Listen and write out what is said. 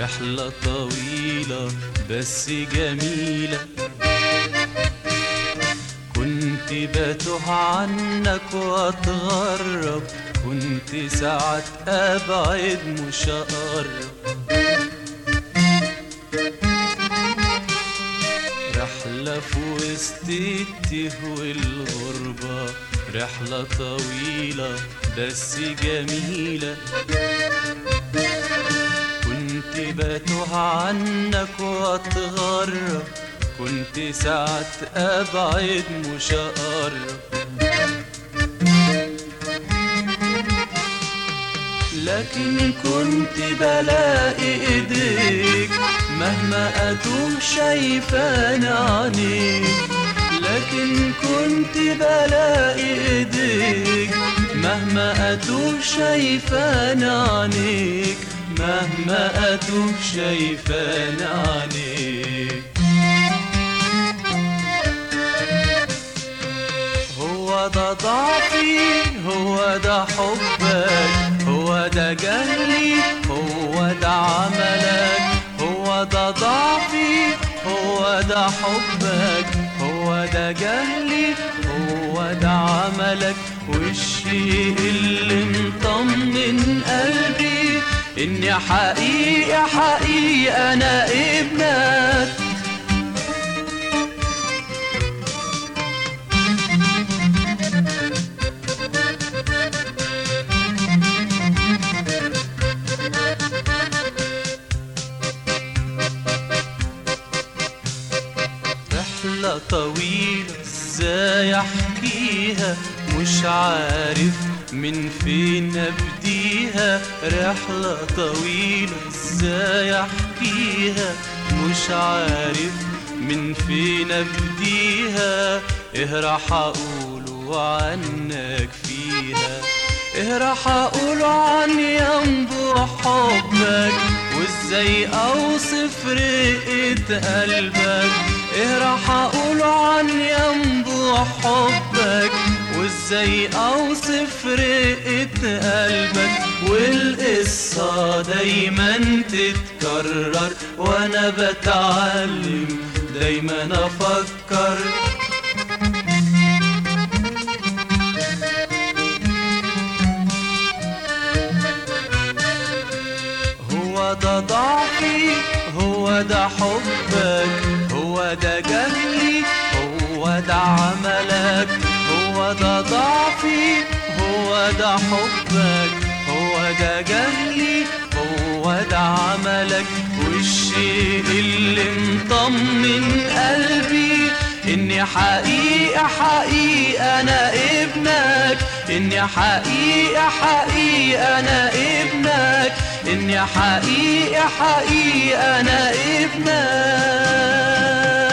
رحلة طويلة بس جميلة كنت بتوه عنك واتغرب كنت ساعات ابعد مش اقرب رحلة في وسط التيه والغربة رحلة طويلة بس جميلة كنت بتوه عنك واتغرب كنت ساعات ابعد مش اقرب لكن كنت بلاقي ايديك مهما اتوه شايفان عينيك لكن كنت بلاقي ايديك مهما اتوه شايفان عينيك مهما اتوه شايفان عينيك هو ده ضعفي هو ده حبك هو ده جهلي هو ده عملك هو ده ضعفي هو ده حبك هو ده جهلي هو ده عملك والشيء اللي مطمن قلبي اني حقيقي حقيقي انا ابنك رحلة طويلة ازاي احكيها مش عارف من فين ابديها رحلة طويلة ازاي احكيها مش عارف من فين ابديها ايه راح اقوله عنك فيها ايه راح اقوله عن ينبوع حبك وازاي اوصف رقة قلبك ايه راح اقوله عن ينبوع حبك وازاي اوصف رقة قلبك والقصة دايما تتكرر وانا بتعلم دايما افكر هو ده ضعفي هو ده حبك هو ده جهلي هو ده عملك هو ده ضعفي هو ده حبك هو ده جهلي هو ده عملك والشيء اللي مطمن قلبي اني حقيقة حقيقة انا ابنك اني حقيقة حقيقة انا ابنك اني حقيقة حقيقة انا ابنك